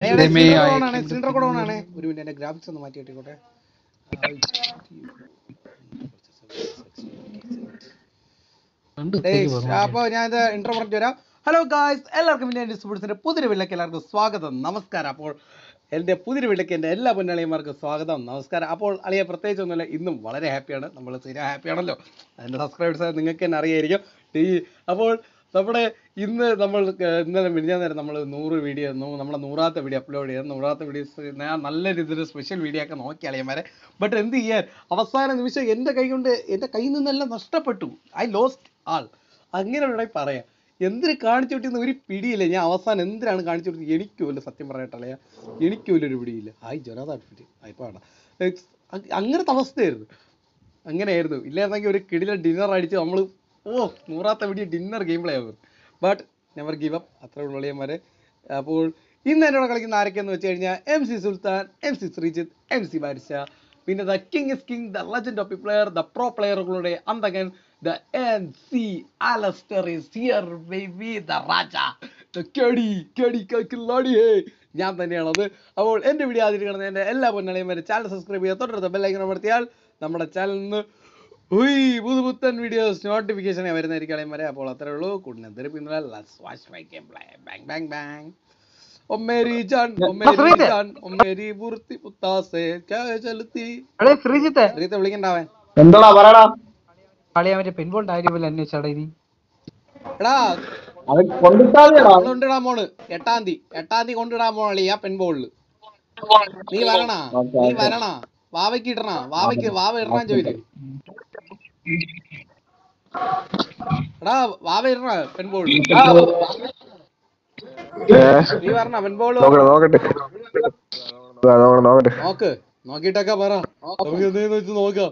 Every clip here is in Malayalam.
രമേ, ആണ് I can സിലിണ്ടർ കൂടെ ഓണാണ് ഒരു മിനിറ്റ് എന്റെ ഗ്രാഫിക്സ് ഒന്ന് മാറ്റി കിട്ടിക്കോട്ടെ രണ്ട് ഡേയ്, ഉച്ചയ്ക്ക് പറഞ്ഞു. അപ്പൊ ഞാൻ ഇത് ഇന്റർ പറഞ്ഞു വരാം ഹലോ ഗായ്സ് എല്ലാവർക്കും ഇന്ത്യൻ സ്പോർട്സിന്റെ പുതിയൊരു വീട്ടിലേക്ക് എല്ലാവർക്കും സ്വാഗതം നമസ്കാരം അപ്പോൾ എൻ്റെ പുതിയൊരു വീട്ടിലേക്ക് എൻ്റെ എല്ലാ പൊന്നളിയന്മാർക്കും സ്വാഗതം നമസ്കാരം അപ്പോൾ അളിയെ പ്രത്യേകിച്ച് ഒന്നുമില്ല ഇന്നും വളരെ ഹാപ്പിയാണ് നമ്മൾ സ്ഥിരം ഹാപ്പിയാണല്ലോ അതിൻ്റെ സബ്സ്ക്രൈബേഴ്സ് നിങ്ങൾക്ക് തന്നെ അറിയായിരിക്കും ഈ അപ്പോൾ നമ്മുടെ ഇന്ന് നമ്മൾ ഏർ ഇന്നലെ മിനിഞ്ഞാൻ നേരം നമ്മൾ നൂറ് വീഡിയോ നമ്മുടെ നൂറാത്ത വീഡിയോ അപ്ലോഡ് ചെയ്യാൻ നൂറാത്ത വീഡിയോസ് ഞാൻ നല്ല രീതിയിൽ സ്പെഷ്യൽ വീഡിയോ ഒക്കെ നോക്കി അളിയന്മാരെ ബട്ട് എന്ത് ചെയ്യാൻ അവസാന നിമിഷം എൻ്റെ കൈ കൊണ്ട് എൻ്റെ കയ്യിൽ നിന്നെല്ലാം നഷ്ടപ്പെട്ടു ഐ ലോസ്റ്റ് ആൾ അങ്ങനെ വേണമെങ്കിൽ പറയാം എന്തിന് കാണിച്ചു വിട്ടിന്ന് ഒരു പിടിയില്ല ഞാൻ അവസാനം എന്തിനാണ് കാണിച്ചു വിട്ടത് എനിക്കുമല്ലോ സത്യം പറയട്ടല്ലേ എനിക്കുമല്ലോ ഒരു പിടിയില്ല ആയി ജൊനാഥ ഔട്ട്ഫിറ്റ് ആയിപ്പാടാ അങ്ങനത്തെ അവസ്ഥയായിരുന്നു അങ്ങനെയായിരുന്നു ഇല്ലായിരുന്നെങ്കിൽ ഒരു കിടില ഡിന്നർ അടിച്ച് നമ്മൾ ഓ നൂറാത്ത വീഡിയോ ഡിന്നർ ഗെയിം പ്ലേ ആകും ബട്ട് നെവർ ഗീവ് അപ്പ് അത്ര ഉള്ളിയന്മാരെ അപ്പോൾ ഇന്ന് എന്നോട് കളിക്കുന്ന ആരൊക്കെയെന്ന് വെച്ച് കഴിഞ്ഞാൽ M C Sultan M C Sreejith M C Barisha പിന്നെ the king is king the legend of the player the pro പ്ലെയറുകളുടെ അന്തകൻ the N C Alastair is here baby the Raja the KT KT കില്ലാടി ഹേ ഞാൻ തന്നെയാണത് അപ്പോൾ എൻ്റെ വീഡിയോ ആദ്യം കാണുന്ന എൻ്റെ എല്ലാ പൊന്നളയും വരെ ചാനൽ സബ്സ്ക്രൈബ് ചെയ്യുക തൊട്ടടുത്ത ബെല്ലൈക്കൺ അമർത്തിയാൽ നമ്മുടെ ചാനലിൽ നിന്ന് ഉയ് പുതുപുത്തൻ വീഡിയോസ് നോട്ടിഫിക്കേഷൻ വരുന്നതായിരിക്കും അളയം വരെ അപ്പോൾ അത്രേ ഉള്ളൂ കൂടുതൽ പിന്തുണ let's watch my game play bang bang bang ओ मेरी जान ओ मेरी जान ओ मेरी बुर्ती पुत्ता से क्या चलती എടേ ശ്രീജിത്തെ ശ്രീത്തെ വിളിക്കണ്ടാവൻ എന്താടാ പറയടാ കളിയാ മറ്റേ പെൺബോളിന്റെ കാര്യമല്ല അന്വേഷിച്ചാടാ ഇനി എടാ അത് കൊണ്ടിട്ടാതെടാ കൊണ്ടിടാൻ പോണ് എട്ടാം തീയതി എട്ടാം തീയതി കൊണ്ടിടാൻ പോണല്ലേ ആ പെൺബോളില് നീ വരണ ഓക്കേ, നീ ഓക്കേ. വരണ വാവയ്ക്ക് ഇടണ വാവയ്ക്ക് വാവ ഇടണ ചോദിച്ചു എടാ വാവ ഇടണ പെൺബോളില് നീ വരണ പെൺബോള് നോക്കട്ടെ നോക്കട്ടെ ആ, നോക്കട്ടെ നോക്കട്ടെ നോക്ക് നോക്കിട്ടൊക്കെ പറ നമുക്ക് എന്തേന്ന് വെച്ച് നോക്കാം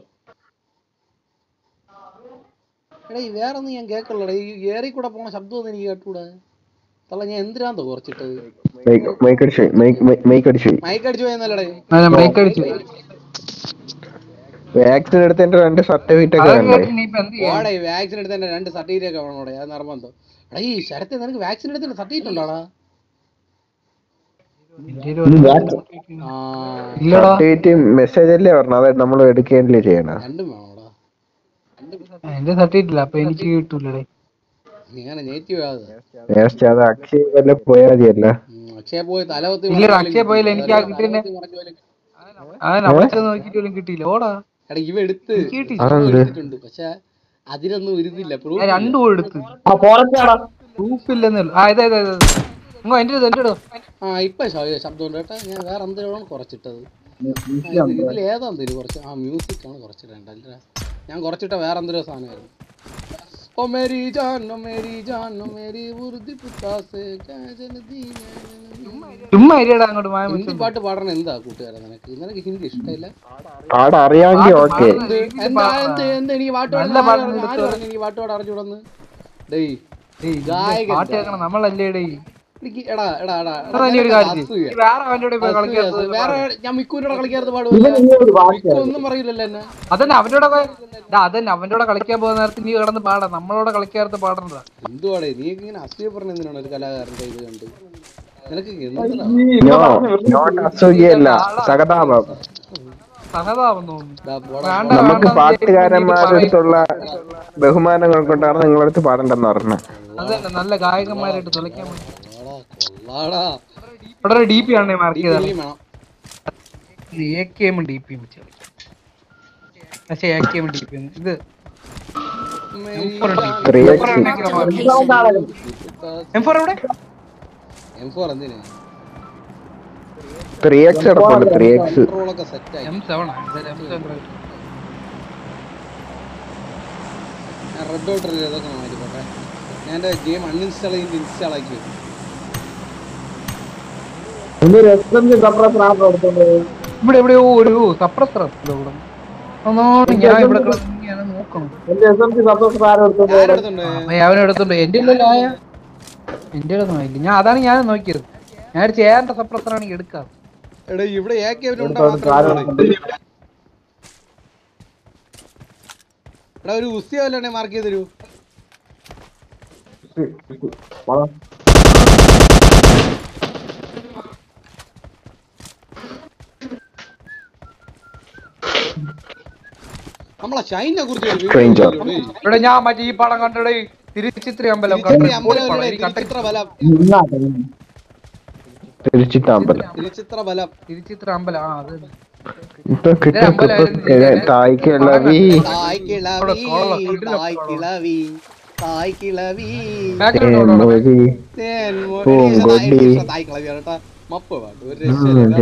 എടാ ഈ വേറെ ഒന്നും ഞാൻ കേക്കള്ളടാ ഈ ഏറി കൂടെ പോണ ശബ്ദമൊന്നും എനിക്ക് കേട്ടൂടാ തള്ള ഞാൻ എന്തിനാന്തോ കുറച്ചിട്ടത് മൈക്ക് മൈക്ക് അടിച്ചു മൈക്ക് മൈക്ക് അടിച്ചു മൈക്ക് അടിച്ചു പോയെന്നല്ലടേ ബ്രേക്ക് അടിച്ചു വാക്സിൻ എടുത്തതിന്റെ രണ്ട് സർട്ടിഫിക്കറ്റ് ഒക്കെ അതൊക്കെ വേണ്ടേ കേട്ട് നീ ഇപ്പൊ എന്ത് ചെയ്യാ ഓടെ വാക്സിൻ എടുത്തതിന്റെ രണ്ട് സർട്ടിഫിക്കറ്റ് ഒക്കെ വേണോടെ അത് നിർബന്ധം എടാ ഈ ശരത്തെ നിനക്ക് വാക്സിൻ എടുത്തതിന്റെ സർട്ടിഫിക്കറ്റ് ഉണ്ടോടാ എന്തേലും ഒരു ആ ഇല്ലടാ സർട്ടിഫിക്കറ്റ് മെസ്സേജ് അല്ലേ പറഞ്ഞു അതായത് നമ്മൾ എടുക്കേണ്ടില്ലേ ചെയ്യണം രണ്ടും വേണോടാ എന്റെ സർട്ടിഫിക്കറ്റ് ഇല്ല അപ്പൊ എനിക്ക് കിട്ടൂലടേ നീ അങ്ങനെ നേറ്റീവ് ആകാതെ നേരത്തെ അത് അക്ഷയ വല്ല പോയാൽ മതിയല്ല ഉം, അക്ഷയ പോയി തലവത്തി ഇല്ലടാ, അക്ഷയ പോയില്ല, എനിക്ക് ആ കിട്ടിയതിന്റെ- കിട്ടിയ ആ നമ്മളെ നോക്കിട്ട് പോലും കിട്ടിയില്ല ഓടാ എടാ ഇവ എടുത്ത് എനിക്ക് കിട്ടി അതെന്ത്? എടുത്തിട്ടുണ്ട് പക്ഷെ അതിനൊന്നും ഒരുതില്ല proof ഞാൻ ഇല്ല. രണ്ടും കൂടെ എടുത്ത് പ്രൂഫ് ഇല്ലെന്നേ ഉള്ളൂ ആ ഇതാ ഇതാ ഇതാ ഇങ്ങോ എന്റെ അടുത്ത് എന്റെ അടുത്ത് ആ ഇപ്പൊ ശ- ശബ്ദം ഉണ്ട് കേട്ടാ ഞാൻ വേറെ എന്തിനാണ് കുറച്ചിട്ടത് ആ, ഇത് ഇതിൽ ഏതാ എന്തെങ്കിലും കുറച്ച് ആ മ്യൂസിക് ആണ് കുറച്ചിടേണ്ടല്ല ഞാൻ കുറച്ചിട്ട വേറെ എന്തൊരു സാധനമായിരുന്നു ഓ മേരി ജാൻ ഓ മേരി ജാൻ ഓ മേരി ഉറുദി പുത്താസെ ക്യാ ജനദീ ജനദീ. ചുമ്മാ ഇരിയടാ അങ്ങോട്ട് മായം ഹിന്ദി പാട്ട് പാടണ എന്താ കൂട്ടുകാരാ നിനക്ക് നിനക്ക് ഹിന്ദി ഇഷ്ടമില്ല പാട് അറിയാമെങ്കിൽ ഓക്കെ എന്ത് എന്താ എന്ത് എന്ത് എനിക്ക് പാട്ട് നല്ല പാടാൻ പാട്ട് ആര് പറഞ്ഞു? ആര് പറഞ്ഞു എനിക്ക് പാട്ട് പാടാൻ അറിഞ്ഞൂടെന്ന് ഡേയ് ഗായകൻ പാട്ട് കേൾക്കണം നമ്മളല്ലേ ഡേ എനിക്ക് എടാ എടാ എടാ എടാ, നീ ഒരു നിനക്ക് കാര്യം ചെയ്യ്. അസൂയ. നീ വേറെ അവന്റെ കൂടെ പോയി അസൂയ, കളിക്കാത്തത് അസൂയ. വേറെ ഞാൻ മിക്കൂരോടെ കളിക്കാത്ത പാടുമില്ല മിക്കു ഒന്നും പറയില്ലല്ലോ എന്നെ അതന്നെ അവന്റെ കൂടെ ഡാ, അതന്നെ അവന്റെ കൂടെ കളിക്കാൻ പോകുന്ന നേരത്ത് നീ കിടന്ന് പാടാ നമ്മളോട് കളിക്കാത്ത പാടണ്ടാ എന്തുവാടേ നീ ഇങ്ങനെ അസൂയ പറഞ്ഞ എന്തിനാണ് ഒരു കലാകാരന്റെ ഇത് കണ്ട് നിനക്ക് എന്താ നോ നോട്ട് അസൂയല്ല സഹതാപം സഹതാപം തോന്നുന്നു ദാ പോടാ, വേണ്ട, പോടാ. നമുക്ക് വേണ്ട, പാട്ടുകാരന്മാരുടെ അടുത്തുള്ള ബഹുമാനങ്ങൾ കൊണ്ടാണ് നിങ്ങളടുത്ത് പാടണ്ടെന്ന് പറഞ്ഞത് അതന്നെ നല്ല ഗായകന്മാരായിട്ട് തുളയ്ക്കാൻ വേണ്ടി കൊള്ളാടാ, കൊള്ളാടാ. ഇവിടെ ഒരു ഡി പി ആണ് മാർക്ക് ഈ ചെയ്തത് പുള്ളിയും വേണം. A K M D P പക്ഷേ A K M D P ഇത് മേരി M4 ഉണ്ട്. ജാൻ. ത്രീ M4 ഉണ്ടെങ്കിൽ മാർക്ക്. എം ഫോർ എവിടെ M4 എന്തിന് ത്രീ എക്സ് കിടപ്പുണ്ട് ത്രീ എക്സ് കൺട്രോളൊക്കെ സെറ്റായി എം സെവൻ എം സെവൻ ഞാൻ റെഡ് ഡോട്ടർ ഇതൊക്കെ മാറ്റി പോട്ടെ ഞാൻ എൻ്റെ ഗെയിം അൺഇൻസ്റ്റാൾ ചെയ്ത് ഇൻസ്റ്റാൾ ആക്കി വെക്കും. ഇവിടെ എവിടെയോ ഒരു സപ്രസർ ഇവിടെ ഒന്നോട് ഞാൻ ഇവിടെ കിടന്ന് ഇങ്ങനെ നോക്കണം ആരെടുത്തുണ്ട് അപ്പൊ അവനെ എടുത്തോണ്ട് എന്റെ ഇല്ലല്ലോ ആയ എന്റെ ഒന്നും ആയില്ല ഞാൻ അതാണ് ഞാൻ നോക്കിയത് ഞാൻ ഒരു ചേരന്റെ സപ്രസർ ആണെങ്കിൽ എടുക്കാം എടാ ഇവിടെ എ കെ എടാ ഒരു ഉസിയ വല്ലേ മാർക്ക് ചെയ്ത് തരൂ നമ്മളെ ഷൈനെ കുറിച്ച് ഒരു Stranger. video ഇല്ലേ? ഇവിടെ ഞാൻ മറ്റേ ഈ പടം കണ്ടടേ തിരുച്ചിത്രി അമ്പലം തിരുച്ചിത്ര കണ്ടു. അമ്പലം പൊളിപ്പടം. ഇല്ലേ? എനിക്ക് കണ്ട- തിരുച്ചിത്ര ബലം തിരുച്ചിട്ടാമ്പലം തിരുച്ചിത്ര ബലം തിരുച്ചിത്ര അമ്പലം ആ അത് തന്നെ. ഇപ്പൊ കിട്ടും തായ്ക്കുള്ളവി തായ് കിളവി കോള, കണ്ടില്ല തായ് കിളവി തായ് കിളവി ബാക്കിലോട്ട് ഓടണം. മൊഴി തേൻ പൂങ്കൊടി. മൊഴി തായ് കിളവിയാണ് കേട്ടാ മപ്പ് പാട്ട് ഒരു രക്ഷയില്ല.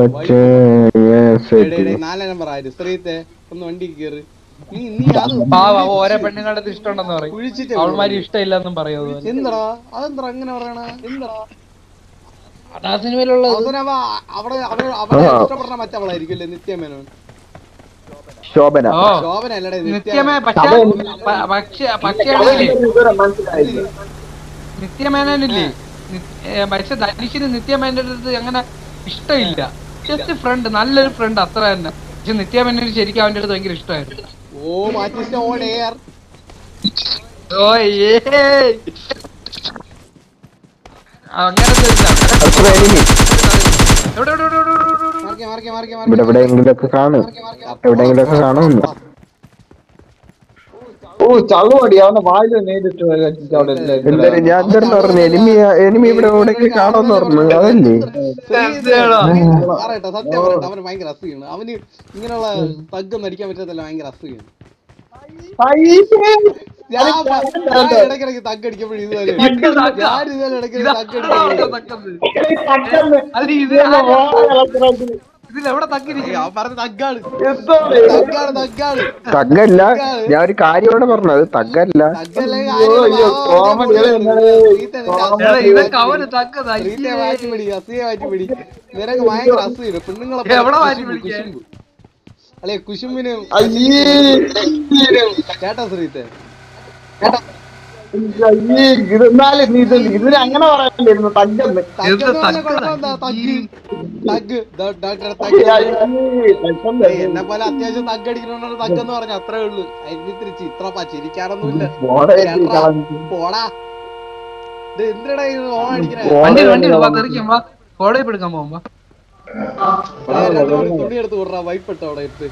എടേ, എടേ, നാലാം നമ്പർ ആര് ശ്രീത്തെ ഒന്ന് വണ്ടി കയറി നീ നീ അത് പാവ അവ ഓരോ പെണ്ണുങ്ങളുടെ അടുത്ത് ഇഷ്ടമുണ്ടെന്ന് പറയും കുഴിച്ചിട്ട് അവൾമാര് ഇഷ്ടമില്ലെന്നും പറയും അതുപോലെ എന്താ അതെന്താ അങ്ങനെ പറയണ എന്താ അതാ സിനിമയിലുള്ളത് അവസാനം അവ അവിടെ അവിടെ അവിടെ ആ. ഇഷ്ടപ്പെടുന്ന മറ്റവളായിരിക്കും അല്ലേ നിത്യമേനോൻ ശോഭന ഓ ശോഭന അല്ലടേ നിത്യമേ പക്ഷേ പ- പക്ഷേ പക്ഷേ നിത്യമേനോനില്ലേ നി- ഏ, പക്ഷെ ധനുഷിന് നിത്യമേനോന്റെ അടുത്ത് അങ്ങനെ ഇഷ്ടമില്ല ജസ്റ്റ് ഫ്രണ്ട് നല്ലൊരു ഫ്രണ്ട് അത്ര തന്നെ പക്ഷെ നിത്യമേനോന് ശരിക്കും അവന്റെ അടുത്ത് ഭയങ്കര ഇഷ്ടമായിരുന്നു ഓ മാറ്റി ഓൺ എയർ ഓ ഏ അങ്ങനത്തെ ഒരു ഇതാ. അത്ര എനിമി എവിടെ, എവിടെ, എവിടെ, എവിടെ, എവിടെ, എവിടെ? മാറിക്കെ മാറിക്കെ മാറിക്കെ ഇവിടെ എവിടെയെങ്കിലൊക്കെ കാണും എവിടെയെങ്കിലൊക്കെ കാണുമെന്ന് ഓ ചള്ളുപടി അവന്റെ വായില് നേരിട്ട് വെച്ചിട്ട് അവിടെ ഇല്ല. എന്തായാലും ഞാൻ എന്തായിരുന്നു പറഞ്ഞു എനിമി എനിമി ഇവിടെ എവിടെയെങ്കിലും കാണുമെന്ന് പറഞ്ഞു അതല്ലേ പറയട്ടെ സത്യം പറയട്ടെ അവന് ഭയങ്കര അസുഖമാണ് അവന് ഇങ്ങനെയുള്ള തഗ്ഗൊന്നും അടിക്കാൻ പറ്റത്തില്ല ഭയങ്കര അസുഖമാണ് ഞാൻ പ- ഞാൻ ഇടയ്ക്കിടയ്ക്ക് തഗ് അടിക്കുമ്പോഴും ഇതുപോലെ തഗ്ഗ്, തഗ്ഗ്. ഞാൻ ഇതുപോലെ ഇടയ്ക്കിടയ്ക്ക് ഇതാ, തഗ് അവിടെ അടിക്കുമ്പോഴും തക്കുന്നത്. അല്ല, ഇത് ഇതിൽ എവിടെ തക്കിരിക്കും അവൻ പറഞ്ഞ തഗ്ഗാണ് എന്തോടെ? തഗ്ഗാണ് തഗ്ഗാണ് തగ్గല്ല ഞാൻ ഒരു കാര്യമാണ് പറഞ്ഞത് തగ్గല്ല തഗ്ഗല്ലെങ്കിൽ അയ്യോ, ആരെങ്കിലും അയ്യോ, വാ, വാ, കോമഡി വാ, അല്ലേ? ശ്രീത്തെ നിന്റെ അസുഖം എടാ, ഇതൊക്കെ മാറ്റി അവന് പിടി. തക്കതാ ശ്രീത്തെ മാറ്റി പിടി അസുഖം മാറ്റി പിടി നിനക്ക് ഭയങ്കര അസുഖം പെണ്ണുങ്ങളെ എവിടെ മാറ്റി കുശുമ്പ്, പിടിക്കാൻ? കുശുമ്പ്. അല്ലെ കുശുമ്പിന് അയ്യേ. കേട്ടോ ശ്രീത്തെ അയ്യേ, ഇത് എന്നാലും നീ ഇത് ഇതിന് അങ്ങനെ പറയണ്ടിരുന്നു തగ్గന്ന് തഗ് എന്ന് പറഞ്ഞാ തഗ് കുഴപ്പമെന്താ? തഗ്? തഗ് തഗ് ഡോ- ഡോക്ടറെ തഗ് അയ്യേ, തగ్గല്ലേ? ഏയ്, എന്നെ പോലെ അത്യാവശ്യം തഗ് അടിക്കണോണ്ടാണ് തഗ് എന്ന് പറഞ്ഞ അത്രേ ഉള്ളൂ അതിന് തിരിച്ച് ഇത്ര പ ചിരിക്കാനൊന്നുമില്ല പോടെ കേട്ടാ. കളഞ്ഞു. പോടാ ഇത് എന്തിനടാ ഇത് ഓൺ അടിക്കണേ വണ്ടി വണ്ടി വാ തെറിക്കും വാ കോളേജ് എടുക്കാൻ പോകുമ്പോ ഏയ്, രണ്ട് മണി തുണി എടുത്ത് വിടറാ വൈപ്പിട്ട് അവിടെ എടുത്ത്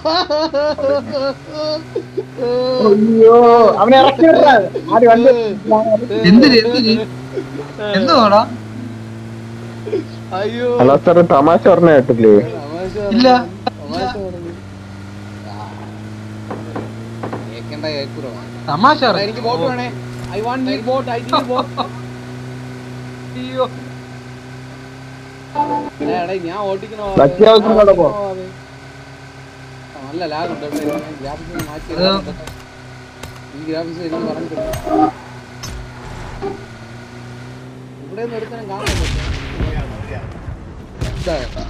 അയ്യോ അവനെ ഇറക്കി വിടറാ. ആര് വണ്ടി എന്തിന് എന്തിന് എന്തുവാടാ അയ്യോ ഹലോ സാർ തമാശ പറഞ്ഞ കേട്ടില്ലേ തമാശ ഇല്ല. തമാശ പറഞ്ഞു. ആ. കേക്കണ്ട കേക്കുറോ തമാശ എടാ, പറ. എനിക്ക് ബോട്ട് വേണേ I want need bot I need bot അയ്യോ എടാ ഞാൻ ഓടിക്കണോ അത്യാവശ്യം കൂടെ പോ. നല്ല ലാഗ് ഉണ്ട് ഗ്രാഫിക്സ് മാറ്റി അത് ഈ ഗ്രാഫിക്സ് എനിക്ക് പറഞ്ഞിട്ടുണ്ട് ഇവിടെ ഒന്നും ഒരുത്തനും കാണാൻ പറ്റില്ല ഇതാ കേട്ടോ.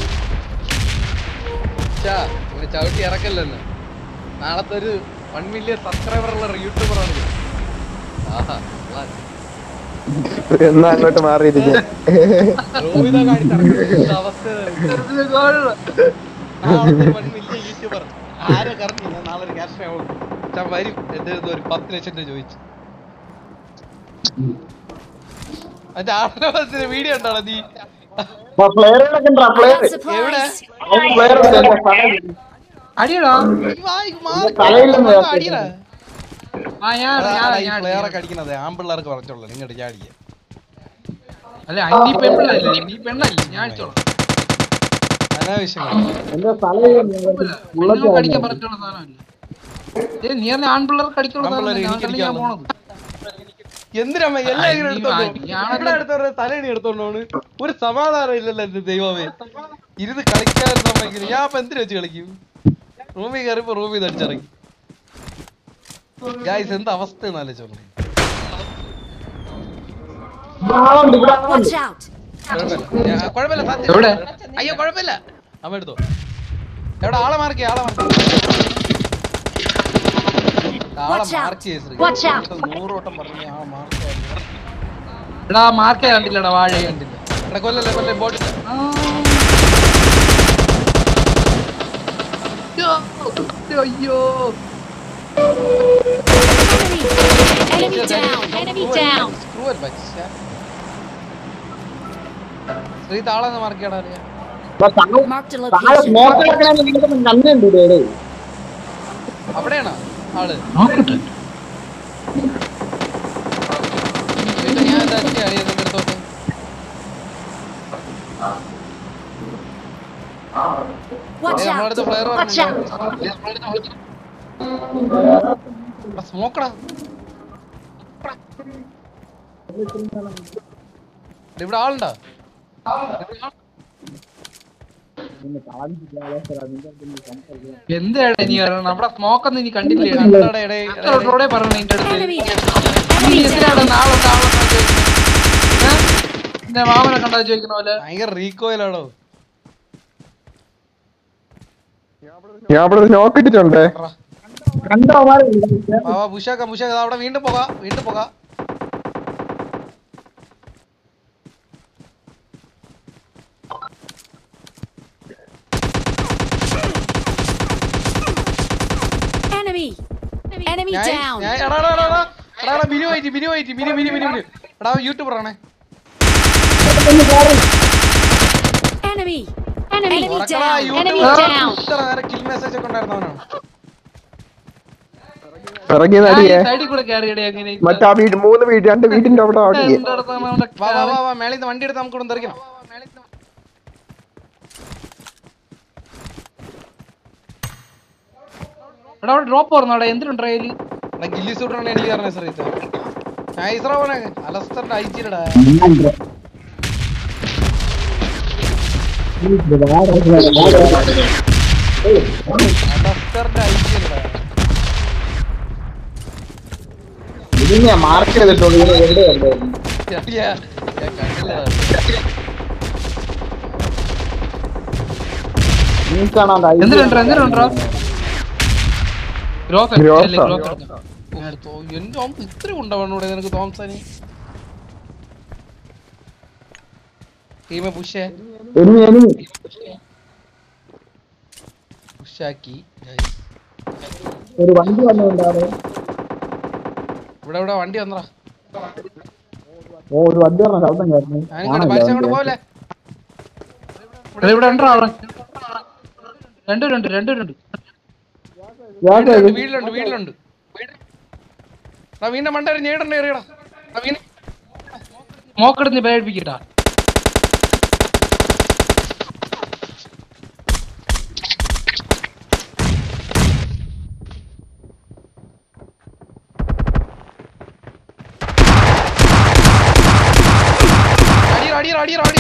ഛാ, ഇവനെ ചവിട്ടി ഇറക്കല്ലെന്ന് നാളത്തെ ഒരു വൺ മില്യൺ സബ്സ്ക്രൈബർ ഉള്ള യൂട്യൂബറാണ് ഇത്. ആഹാ കൊള്ളാം. എന്നാ അങ്ങോട്ട് മാറിയിരിക്കും റോഹിത കാണിച്ചിറക്കുന്ന അവസ്ഥ ചെറുതിന് കോഴ. നാളത്തെ വൺ മില്യൺ യൂട്യൂബർ ആരെ കറങ്ങി ഞാൻ നാളെ ഒരു ക്യാഷ് ആവും ഞാൻ വരും എന്റെ അടുത്ത് ഒരു പത്ത് ലക്ഷം രൂപ ചോദിച്ചു അതിന്റെ ആടന ബസ്സിന് വീഡിയോ ഉണ്ടോ നീ പ്ലെയറുകളൊക്കെ ഉണ്ടാ പ്ലെയർ എവിടെ പ്ലെയർ ഉണ്ട് എന്റെ തലയിൽ. അടിയടാ ഈ വായി മാറി. തലയിലൊന്നും അതൊക്കെ അടിയടാ. ആ ഞാൻ അതാ, ഞാൻ അതാ ഈ ഞാൻ player അടിക്കാം. ഒക്കെ അടിക്കുന്നത് ആമ്പിള്ളേർക്ക് പറഞ്ഞോളൂ നിങ്ങളുടെ ചാടിയ അല്ല നീ പെണ്ണല്ലേ നീ പെണ്ണല്ലേ ഞാൻ അടിച്ചോളാം അനാവശ്യങ്ങൾ എന്റെ തലയിൽ പെണ്ണുങ്ങൾക്ക് അടിക്കാൻ പറഞ്ഞിട്ടുള്ള സാധനമല്ല ഏ നീ പറഞ്ഞ ആൺപിള്ളേർക്ക് അടിക്കുള്ള ആൺപിള്ളേരെ സാധനം എനിക്ക് ഞാൻ അടിക്കാമോ? പോണത് എന്തിനമ്മ എല്ലാം ആ, ഇങ്ങനെ നീ എടുത്തോണ്ട് വാ, പോകും. ഞാനല്ല- ഇവിടെ അടുത്തവരുടെ തലയണി എടുത്തോണ്ടാണ് ഒരു സമാധാനം ഇല്ലല്ലോ എന്റെ ദൈവമേ ഇരുന്ന് കളിക്കാൻ സമ്മതിക്കുന്നു ഞാൻ അപ്പൊ എന്തിനു വെച്ച് കളിക്കും റൂമിൽ കയറിയപ്പോ റൂമിൽ നിന്ന് അടിച്ചിറങ്ങി ഗായ്സ് എന്ത് അവസ്ഥ ആലോചിച്ചോളൂ ഇവിടെ Watch out! കുഴപ്പമില്ല ഞാൻ- കുഴപ്പമില്ല സത്യം. എവിടെ? അയ്യോ കുഴപ്പമില്ല അമ്മ എടുത്തോ എവിടെ ആളെ മാർക്ക് ആളെ മാർക്ക് ആളെ Watch out. മാർക്ക് ചെയ്യ ശ്രീ Watch out. ഇവിടുത്തെ നൂറ് വട്ടം പറഞ്ഞു ആ മാർക്ക് എടാ മാർക്കേ കണ്ടില്ലടാ വാഴ കണ്ടില്ല എടാ കൊല്ലല്ലേ കൊല്ലേ ബോട്ട് അയ്യോ Enemy! Enemy down! Enemy down! സ്ക്രൂ ബച്ച ശ്രീ താളെന്ന് മാർക്ക് ചെയ്യടാ അറിയാ Marked a താഴെ location. സ്മോക്ക് കിടക്കണമെന്ന് നിനക്ക് കണ്ടുണ്ട് ഇവിടെ അവിടെയാണോ ആള് നോക്കട്ടെ ഇല്ല, ഞാൻ എന്താ അളിയ നിന്റെ അടുത്തോട്ട് Watch ഏ, നമ്മളെ out! അടുത്ത് പ്ലെയർ Watch out! സ്മോക്കടാ ഇവിടെ ആളുണ്ടോ എന്താടാ നീ പറയണത് നമ്മുടെ സ്മോക്ക് ഒന്നും ഇനി കണ്ടില്ലേ കണ്ടോടെ എടേ, എടേ, എടേ. റോഡേ പറഞ്ഞു നിന്റെ അടുത്ത് Enemy! നീ Enemy എന്തിനാണ് down! നാളെ നാളെ എന്റെ മാമനെ കണ്ടാ ചോദിക്കണ പോലെ ഭയങ്കര റീകോയിലാണോ ഞാൻ അവിടെ നോക്കിട്ടിട്ടുണ്ടേ കണ്ടോ മാറി വാ വാ ബുഷാക്ക ബുഷാക്ക ദാ അവിടെ വീണ്ടും പോകാം വീണ്ടും പോകാം Enemy! Enemy ഞാൻ down! ഞാൻ എടാ എടാ എടാ എടാ എടാ എടാ ബിനു ആയിട്ട് ബിനു ആയിട്ട് ബിനു ബിനു ബിനു ബിനു എടാ യൂട്യൂബർ ആണേ Enemy! Enemy ഉറക്കടാ down! Enemy YouTuber down! ഇത്ര നേരം കിൽ മെസ്സേജ് ഒക്കെ ഉണ്ടായിരുന്നവനാണ് ഇറങ്ങി നടിയേ സൈഡിൽ കൂടെ കയറിയടേ അങ്ങനെ മറ്റാ വീട് മൂന്ന് വീട് രണ്ട് വീടിന്റെ അവിടെ ഓടിയേ എന്റെ അടുത്താണ് അവിടെ വാ വാ വാ വാ മേളിൽ നിന്ന് വണ്ടി എടുത്ത് നമുക്ക് ഇവിടെ തെറിക്കണം എടാ അവിടെ ഡ്രോപ്പ് പറഞ്ഞു അവിടെ എന്തിനുണ്ട് ട്രെയില് എടാ ഗില്ലി സൂട്ടാണ് എനിക്ക് പറഞ്ഞ ശ്രീത്ത് നൈസ്രാ പോനെ അലസ്റ്ററിന്റെ ഐറ്റിയിലടാ അലസ്റ്ററിന്റെ ഐറ്റിയിലടാ ഇതിനെ മാർക്ക് ചെയ്തിട്ടുണ്ട് ഇതിന് എവിടെയുണ്ട് ഞാൻ കണ്ടില്ല നിങ്ങൾക്കാണോ എന്തിനുണ്ടോ എന്തിനുണ്ടോ ഗ്രോത്ത് Growth അല്ലേ ആ. ഗ്രോത്ത് എന്റെ ഓം ഇത്ര ഉണ്ടാവണം ഇവിടെ നിനക്ക് തോമസാന് ടീമെ പുഷേ എനിമി എനിമി പുഷാക്കി ഒരു വണ്ടി വന്നുകൊണ്ടാണ് ഇവിടെ ഇവിടെ വണ്ടി വന്നടാ ഓ ഒരു വണ്ടി പറഞ്ഞ ശബ്ദം കേട്ടു ഞാനിങ്ങോട്ട് പരസ്യം അങ്ങോട്ട് പോലെ എടാ, ഇവിടെ ഉണ്ടോ അവിടെ രണ്ടുപേരുണ്ട് രണ്ടുപേരുണ്ട് വീട്ടിലുണ്ട് വീട്ടിലുണ്ട് എടാ വീണ്ടും മണ്ടൊരു ഞേടണ്ട എറിയടാ എടാ വീണ്ടും മോക്കെടുത്ത് പേടിപ്പിക്കട്ടാ അടിയറ അടിയറ അടിയറ അടി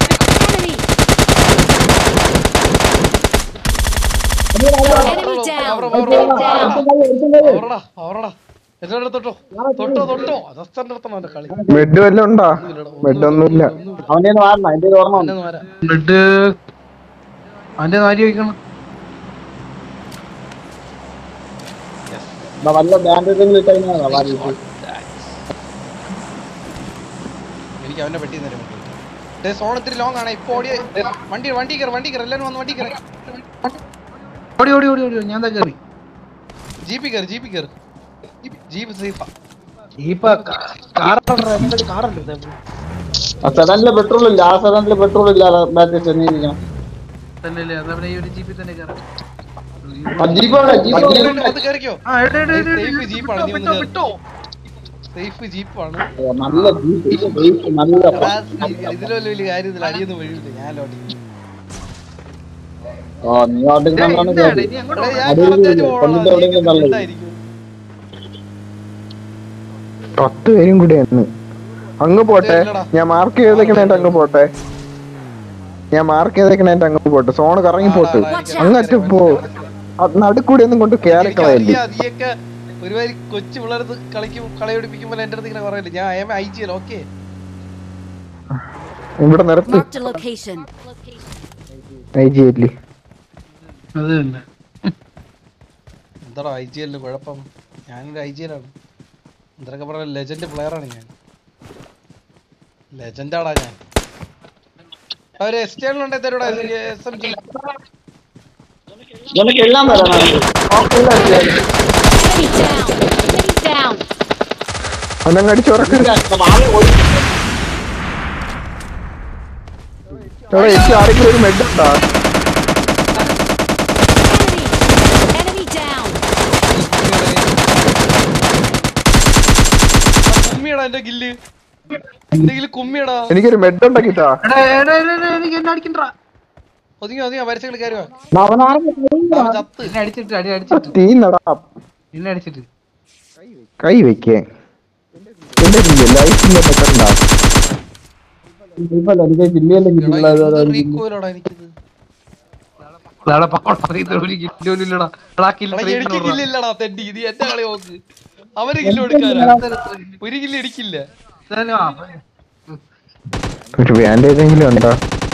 Enemy! Enemy down! അവറടാ അവറടാ എല്ലാവരും തൊട്ടോ തൊട്ടോ തൊട്ടോ അതസ്ഥന്റെ അടുത്താണ് അവന്റെ കളി ബെഡ് വല്ലതും ഉണ്ടാ ബെഡ് ഒന്നുമില്ല അവനെ മാറണം എന്റെ ഓർമ്മ എന്നെ ഒന്ന് വരാം ബ്ലഡ് അവന്റെ നാരി വയ്ക്കണം വല്ല ബാൻഡേജെങ്കിലും ഇട്ട് കഴിഞ്ഞാൽ വാരി എനിക്ക് അവന്റെ പെട്ടി നേരം ഡേ സോൺ ഇത്തിരി ലോങ് ആണ് ഇപ്പൊ ഓടിയ വണ്ടി വണ്ടി കയറി വണ്ടി കയറി എല്ലാവരും വന്ന് വണ്ടി കയറി ഓടി ഓടി ഓടി ഓടി ഞാൻ കയറി ജീപ്പി കയറി ജീപ്പി കയറി ജീപ്പ് സേഫാ ഇപ്പൊ കാറുണ്ട് കാറുണ്ട് ആ സെഡനില് പെട്രോൾ ഇല്ല ആ സെഡനില് പെട്രോൾ ഇല്ല ബാറ്ററി ചെന്നിരിക്കണം തന്നെയല്ലേ അതവിടെ ഈ ഒരു ജീപ്പിൽ തന്നെ കയറാം ആ ജീപ്പ് എവിടെ ജീപ്പ് അത് കയറിക്കോ ആ എടാ, എടാ, എടാ, സേഫ് എടാ, ജീപ്പാണ് നീ വിട്ടോ, ഒന്ന് വിട്ടോ, സേഫ് ജീപ്പാണ് ഓ, നല്ല ജീപ്പ് ജീപ്പ് നല്ല എടാ, ഇതിലും വലിയ വലിയ കാര്യത്തിൽ അടിയൊന്നും വീഴില്ല ഞാൻ ലോട്ടി ഓ നീ ഓട്ടിക്കുന്നുണ്ടാണ് വിട്ടോ. ഇനി അങ്ങോട്ട് എടാ, പോ. ഞാൻ അടി correct ആയിട്ട് വീഴില്ല. പോകണം. കൊണ്ടിട്ട് എവിടെയെങ്കിലും നീ തള്ളി. ഉണ്ടായിരിക്കും. പത്ത് പേരും കൂടി എന്ന് അങ്ങ് പോട്ടെ ഞാൻ മാർക്ക് ചെയ്തേക്കണേട്ട് അങ്ങ് പോട്ടെ ഞാൻ മാർക്ക് ചെയ്തേക്കണേട്ട് അങ്ങ് പോട്ടെ സോണ് കറങ്ങി പോട്ട് അങ്ങറ്റ് പോ അത് നടുക്കൂടി ഒന്നും കൊണ്ട് കേരക്കളയല്ലേ എനിക്കറിയാം, നീയൊക്കെ ഒരുമാതിരി കൊച്ചു പിള്ളേർത്ത് കളിക്കും കളയൊടിപ്പിക്കുമ്പോൾ എന്റെ അടുത്ത് ഇങ്ങനെ പറയല്ലേ ഞാൻ I M I G okay ഇവിടെ നിർത്ത് Marked a location. I G അല്ലേ അത് തന്നെ എന്താടാ ഐ ജി എല്ലിന് കുഴപ്പം ഞാനൊരു ഐ ജി എല്ലാണ് എന്തൊക്കെ പറഞ്ഞ ലെജൻഡ് പ്ലെയർ ആണ് ഞാൻ ലെജൻഡാടാ ഞാൻ ഒരു എക്സ്റ്റേണൽ ഉണ്ടെ തരൂടാ എസ് എം ജി എനിക്ക് എല്ലാം തരാം Enemy down! Enemy down! അതങ്ങ് അടിച്ചുറക്ക് എടാ എനിക്ക് ആരെങ്കിലും ഒരു മെഡ് ഉണ്ടാ Enemy! Enemy down! എന്തെങ്കിലും കുമ്മിയടാ എനിക്കൊരു മെഡ് ഉണ്ടാക്കിട്ടാ എടാ, എടാ, എടാ, എടാ, എനിക്ക് എന്നെ അടിക്കണ്ടാ ഒതുങ്ങി ഒതുങ്ങി വരച്ചകൾ കയറുക അവനാണ് ചത്ത് എന്നെ അടിച്ചിട്ട് അടി അടിച്ചിട്ട് തീന്നടാ എന്നെ അടിച്ചിട്ട് കൈ വെക്കേ എന്റെ ലൈഫിന്റെ മെറ്റണ്ടാ ഇപ്പൊ എനിക്ക് കില്ലിയല്ലേ കിട്ടില്ല റീകോയിലടാ എനിക്കിത് അതാണ് പാവം, ഇത് ഒരു കില്ലോലും ഇല്ലടാ. എടാ, kill എടാ, streak എനിക്ക് ഇടണം. കില്ലില്ലടാ തെണ്ടി ഇത് എന്റെ കളി നോക്ക് അവര് കില്ല് കൊടുക്കാനാ ഒരു കില്ല് അടിക്കില്ല ഇതാനും, ആ, ഒരു ബാൻഡേജെങ്കിലും ഉണ്ടോ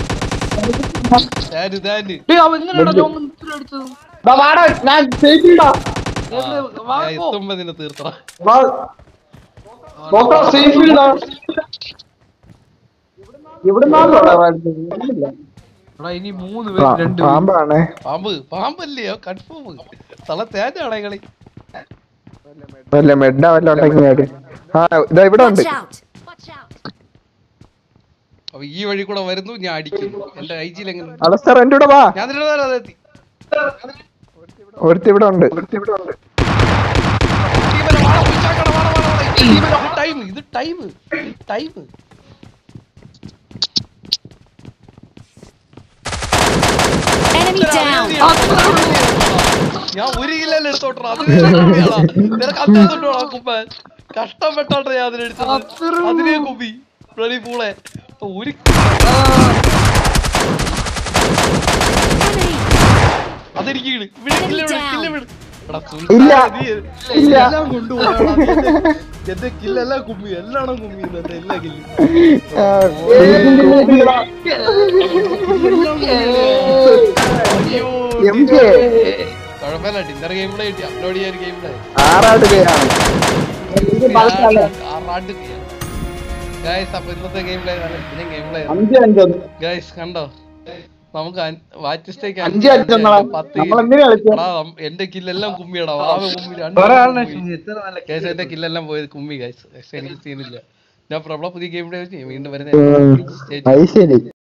ഞാന് ഞാന് ഡേയ്, അവൻ എങ്ങനെയാടാ ലോങ് ഇത്ര അടിച്ചത്? ഞാൻ സേഫിടാ എവിടെ? വാ, ഞാൻ പോ. എത്തുമ്പോ നിന്നെ തീർത്തടാ സേഫിടാ ഇവിടെ നിന്നാണോടാ എടാ, ഇനി മൂന്ന് പാ- പേര് രണ്ട് പേര്. പാമ്പാണേ പാമ്പ് പാമ്പല്ലയോ കൺഫേം തല തേഞ്ഞാണേ കളി വല്ല മെഡാ വല്ല ഉണ്ടെങ്കിൽ നേട് ആ ഇതാ ഇവിടെ ഉണ്ട് Watch out. Watch out. അപ്പൊ ഈ വഴി കൂടെ വരുന്നു ഞാൻ അടിക്കുന്നു എന്റെ ഐ ജിയിൽ എങ്ങനെ അലസ്തർ എന്റെ കൂടെ വാ ഞാൻ നിന്നെ അതെത്തി ഒരുത്തി ഇവിടെ ഉണ്ട് ഒരുത്തി ഇവിടെ ഉണ്ട് ടൈം ഇത് ടൈം ടൈം Enemy down. ഞാൻ ഒരു കില്ലല്ലേ എടുത്തോട്ടാ അത് വേറെയാളാ. നിനക്ക് അത്ര തൊട്ടോളാ കുമ്പ കഷ്ടപ്പെട്ടാണ് ഞാൻ അതിനെടുത്തത് അതിനെ കുമ്പി ബ്ലഡി പൂളെ ഒരു Enemy. അതെനിക്ക് വീട് ഇവിടെ കില്ല വിട് കില്ല വിട് എടാ, സുൽത്താൻ, ഇല്ല. നീ ഇല്ല. എല്ലാം കൊണ്ടുപോകണം എന്റെ കില്ലെല്ലാം കുമ്പി എല്ലാം കുമ്പി എന്റെ എല്ലാ കില്ലും ആ, അയ്യോ എം കെ കുഴപ്പമില്ല ഡിന്നർ ഗെയിം പ്ലേ കിട്ടി അപ്ലോഡ് ചെയ്യാൻ ഗെയിം പ്ലേ ആറാടുകയാണ് ആറാണ്ട് ഗൈസ് അപ്പൊ ഇന്നത്തെ ഗെയിം പ്ലേ ഇതിനും ഗെയിം പ്ലേ അഞ്ച് അഞ്ചൊന്ന് ഗൈസ് കണ്ടോ നമുക്ക് വാച്ചിസ്റ്റേക്ക് അഞ്ച് അഞ്ചെന്നടാ നമ്മളെങ്ങനെ കളിച്ച എടാ നം- എന്റെ കില്ലെല്ലാം കുമ്മിയടാ വാവ കുമ്മി രണ്ട് ഒരാളിനെ കുമ്മി. എത്ര നല്ല ഗൈസ് എന്റെ കില്ലെല്ലാം പോയത് കുമ്മി ഗൈസ് പക്ഷെ എനിക്ക് സീനില്ല ഞാൻ പ്രോബ്ലം പുതിയ ഗെയിം പ്ലേ വീണ്ടും വരുന്ന അത് ശരി